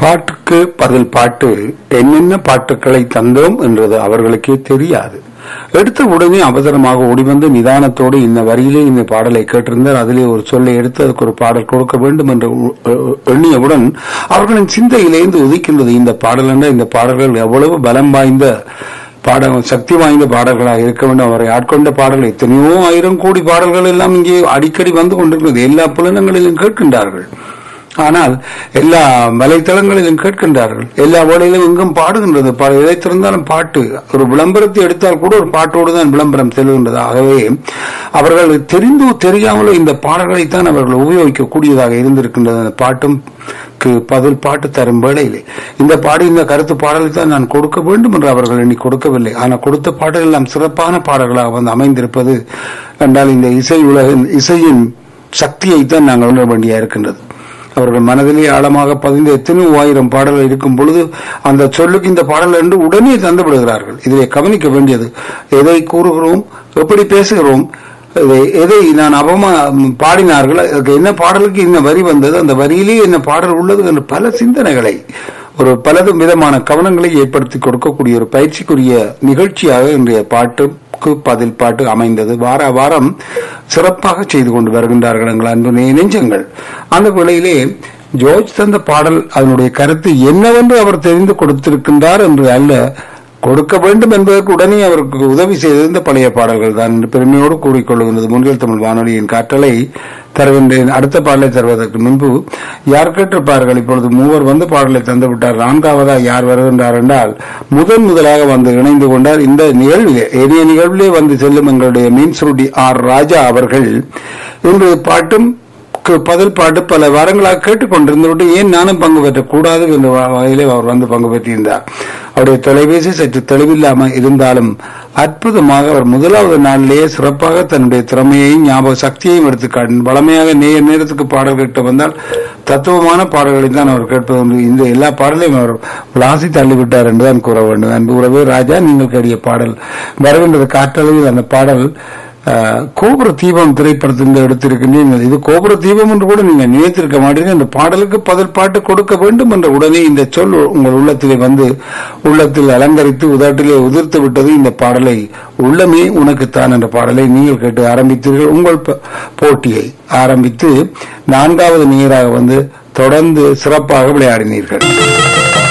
பாட்டுக்கு பதில் பாட்டு என்னென்ன பாட்டுக்களை தந்தோம் என்றது அவர்களுக்கே தெரியாது எடுத்த உடனே அவசரமாக ஓடிவந்து நிதானத்தோடு இந்த வரியிலே இந்த பாடலை கேட்டிருந்தார் அதிலே ஒரு சொல்லை எடுத்து அதுக்கு ஒரு பாடல் கொடுக்க வேண்டும் என்று உ- எ- எண்ணியவுடன் அவர்களின் சிந்தையிலேந்து உதிக்கின்றது இந்த பாடல் என்ற இந்த பாடல்கள் எவ்வளவு பலம் வாய்ந்த பாட சக்தி வாய்ந்த பாடல்களாக இருக்க வேண்டும் அவரை ஆட்கொண்ட பாடல்கள் எத்தனையோ ஆயிரம் கோடி பாடல்கள் எல்லாம் இங்கே அடிக்கடி வந்து கொண்டிருக்கிறது எல்லா புலனங்களிலும் கேட்கின்றார்கள் ஆனால் எல்லா வலைத்தளங்களிலும் கேட்கின்றார்கள் எல்லா வேளையிலும் எங்கும் பாடுகின்றது பா- எதை திறந்தாலும் பாட்டு ஒரு விளம்பரத்தை எடுத்தால் கூட ஒரு பாட்டோடு தான் விளம்பரம் செல்கின்றது ஆகவே அவர்கள் தெரிந்தோ தெரியாமலோ இந்த பாடல்களைத்தான் அவர்கள் உபயோகிக்கக்கூடியதாக இருந்திருக்கின்றது அந்த பாட்டும் க்கு பதில் பாட்டு தரும் வேளையிலே இந்த பாடு இந்த கருத்து பாடலை தான் நான் கொடுக்க வேண்டும் என்று அவர்கள் எண்ணி கொடுக்கவில்லை ஆனால் கொடுத்த பாடல் எல்லாம் சிறப்பான பாடல்களாக வந்து அமைந்திருப்பது என்றால் இந்த இசை உலகின் இசையின் சக்தியைத்தான் நாங்கள் உணர வேண்டியா இருக்கின்றது அவர்கள் மனதிலே ஆழமாக பதிந்த எத்தனையோ ஆயிரம் பாடல்கள் இருக்கும் பொழுது அந்த சொல்லுக்கு இந்த பாடல் என்று உடனே தந்து விடுகிறார்கள் இதிலே கவனிக்க வேண்டியது எதை கூறுகிறோம் எப்படி பேசுகிறோம் இதை- எதை நான் அபமா பாடினார்கள் அதுக்கு என்ன பாடலுக்கு என்ன வரி வந்தது அந்த வரியிலே என்ன பாடல் உள்ளது என்று பல சிந்தனைகளை ஒரு பலது விதமான கவனங்களை ஏற்படுத்தி கொடுக்கக்கூடிய ஒரு பயிற்சிக்குரிய நிகழ்ச்சியாக இன்றைய பாட்டுக்கு பதில் பாட்டு அமைந்தது வார வாரம் சிறப்பாக செய்து கொண்டு வருகின்றார்கள் எங்கள் அன்பு நெ- நெஞ்சங்கள் அந்த வேளையிலே ஜோர்ஜ் தந்த பாடல் அதனுடைய கருத்து என்னவென்று அவர் தெரிந்து கொடுத்திருக்கின்றார் என்று அல்ல கொடுக்க வேண்டும் என்பதற்கு உடனே அவருக்கு உதவி செய்தது இந்த பழைய பாடல்கள் தான் என்று பெருமையோடு கூறிக்கொள்கின்றது முன்கள் தமிழ் வானொலியின் காற்றலை தருகின்றேன் அடுத்த பாடலை தருவதற்கு முன்பு யார் கேட்டிருப்பார்கள் இப்பொழுது மூவர் வந்து பாடலை தந்து விட்டார் நான்காவதா யார் வருகின்றார் என்றால் முதன் முதலாக வந்து இணைந்து கொண்டார் இந்த நிகழ்விலே எளிய நிகழ்விலே வந்து செல்லும் எங்களுடைய மீன் சுருட்டி ஆர் ராஜா அவர்கள் இன்று பாட்டும் க்கு பதில் பாட்டு பல வாரங்களாக கேட்டுக்கொண்டிருந்துவிட்டு ஏன் நானும் பங்கு பெற்றக்கூடாது என்ற வ- வகையிலே அவர் வந்து பங்கு பெற்றிருந்தார் அவருடைய தொலைபேசி சற்று தெளிவில்லாமல் இருந்தாலும் அற்புதமாக அவர் முதலாவது நாளிலேயே சிறப்பாக தன்னுடைய திறமையையும் ஞாபக சக்தியையும் எடுத்து காட்டினார் வளமையாக நேர நேரத்துக்கு பாடல் கேட்டு வந்தால் தத்துவமான பாடல்களை தான் அவர் கேட்பது உண்டு. இந்த எல்லா பாடலையும் அவர் விளாசி தள்ளிவிட்டார் என்றுதான் கூற வேண்டும் அன்பு உறவே ராஜா நீங்கள் கேடிய பாடல் வருகின்றது காற்றளவில் அந்த பாடல் அஹ், கோபுர தீபம் திரைப்படத்தில் எடுத்திருக்கின்றீர்கள் இது கோபுர தீபம் என்று கூட நீங்க நினைத்திருக்க மாட்டீங்க இந்த பாடலுக்கு பதில் பாட்டு கொடுக்க வேண்டும் என்ற உடனே இந்த சொல் உங்கள் உள்ளத்திலே வந்து உள்ளத்தில் அலங்கரித்து உதட்டிலே உதிர்த்து விட்டது இந்த பாடலை உள்ளமே உனக்குத்தான் என்ற பாடலை நீங்கள் கேட்டு ஆரம்பித்தீர்கள் உங்கள் ப- போட்டியை ஆரம்பித்து நான்காவது நீராக வந்து தொடர்ந்து சிறப்பாக விளையாடினீர்கள்